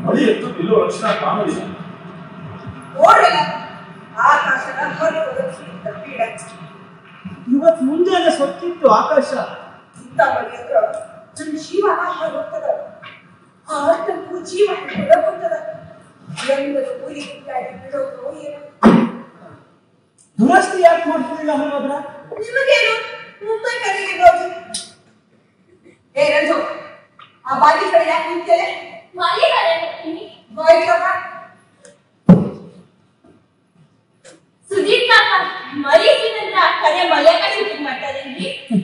ಮಳಿ ಎತ್ತು ನಿಲ್ಲೋ ಲಕ್ಷಣ ಕಾಣಲಿಲ್ಲ ನೋಡಲ್ಲ ಆಕಾಶದ ಹೊರಗೆ ಒದಗಿಸಿದ್ದ ಪೀಡ ಇವತ್ ಮುಂಜಾನೆ ಸೊತ್ತಿತ್ತು ಆಕಾಶ ಇಂಥ ಮಳಿ ಅಂದ್ರ ನನ್ನ ಜೀವನ ಹೋಗ್ತದ ಆ ಅರ್ಥಕ್ಕೂ ಜೀವ ಹೊರಗುತ್ತದ ಎಂದರು ಊರಿ ಗುಂಡಾಡಿ ಬಿಡೋದು ಏನು ದುರಸ್ತಿ ಯಾಕೆ ಮಾಡ್ತಿಲ್ಲ ಹನುಮದ್ರ ನಿಮಗೇನು ಮುಂಬೈ ಕಡೆಗೆ ನೋಡಿ ಏ ರಂಜು ಆ ಬಾಗಿ ಕಡೆ ಯಾಕೆ ನಿಂತೇನೆ ಮಲಿಗಾರೆ ಹೋಗ್ತೀನಿ ಬಾಯ್ಕಮ್ಮ ಸುದೀಪ್ ಕಾಕ ಮರೀಸಿನಂತ ಕಡೆ ಮಲೆಕ ಶೂಟಿಂಗ್ ಮಾಡ್ತಾರೇನ್ರಿ